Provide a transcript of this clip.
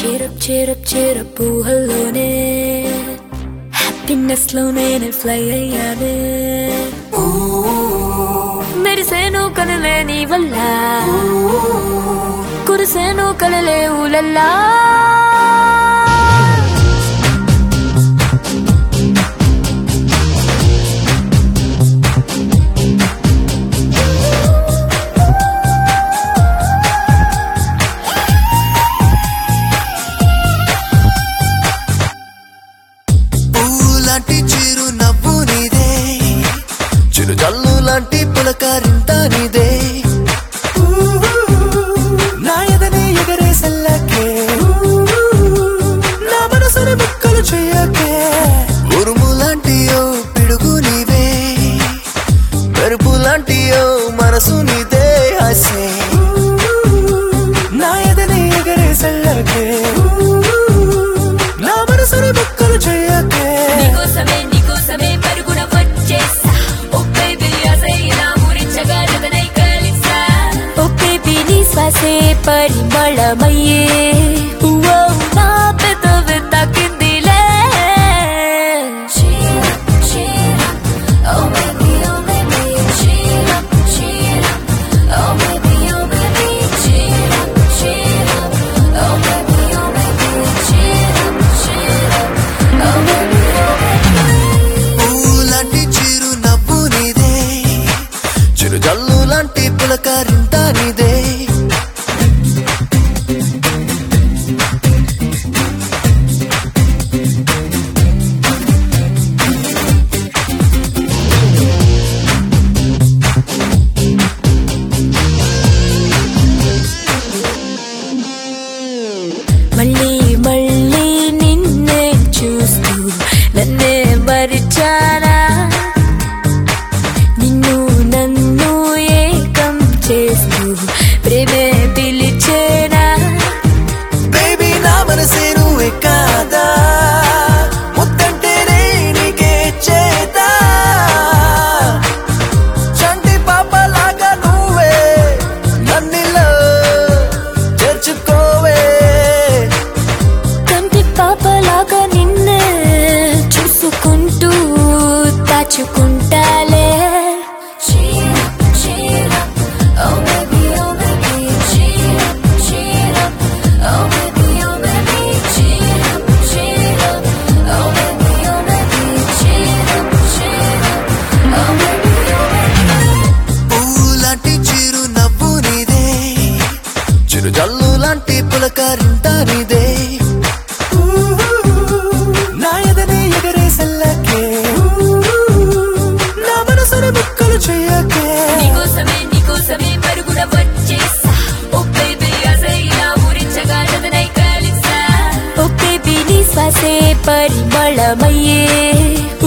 Cheer up cheer up cheer up ఊహల్లోనే happiness లోనే fly అయ్యానే మెరిసేను కనులే నీ వల్ల కురిసేను కనులే ఊలల్లా పూలాంటి చిరు నవ్వు నీదే చిరు జల్లు లాంటి పులకారింత నీదే నా ఎదనే ఎగరే సల్లకే నా మనసుని ముక్కలు చెయ్యకే ఉరుము లాంటి ఓ పిడుగు నీవే మెరుపు లాంటి ఓ మనసు నీదే హసే నా ఎదనే ఎగరే సల్లకే నా మనసుని ముక్కలు చెయ్యకే నీకోసమే నీకోసమే పరుగున వచ్చేసా ఓ బేబీ అసైనా ఊరించగా జతనై కలిసా ఓ బేబీ నీ శ్వాసే పరిమళమయ్యే ఓ నా పెదవి తాకిందిలే Oh baby, oh baby, cheer up, cheer up. Oh baby, oh baby, cheer up, cheer up. Oh baby, oh baby, cheer up, cheer up. Oh baby, oh baby. పూలాంటి చిరు నవ్వు నీదే చిరు జల్లు లాంటి పులకారింత నీదే మళ్ళీ మళ్ళీ నిన్నే చూస్తూ నన్నే మరిచానా నిన్ను నన్ను ఏకం చేస్తూ ప్రేమే పిలిచేనా బేబీ నా మనసే నువ్వే కాదా ముద్దంటేనే నీకే చేదా చంటి పాపలాగా నువ్వే నన్నిలో చేర్చుకోవే కంటి పాపలాగా నిన్నే చూసుకుంటూ దాచుకుంటాలే Oh baby, oh baby, cheer up, cheer up. Oh baby, oh baby, cheer up, cheer up. Oh baby, oh baby, cheer up, cheer up. Oh baby, oh baby. పూలాంటి చిరు నవ్వు నీదే చిరు జల్లు లాంటి పులకారింత నీదే నా ఎదనే ఎగరే సల్లకే నా మనసుని ముక్కలు చెయ్యకే నీకోసమే నీకోసమే పరుగున వచ్చేసా ఓ బేబీ అసైనా ఊరించగా జతనై కలిసా ఓ బేబీ నీ శ్వాసే పరిమళమయ్యే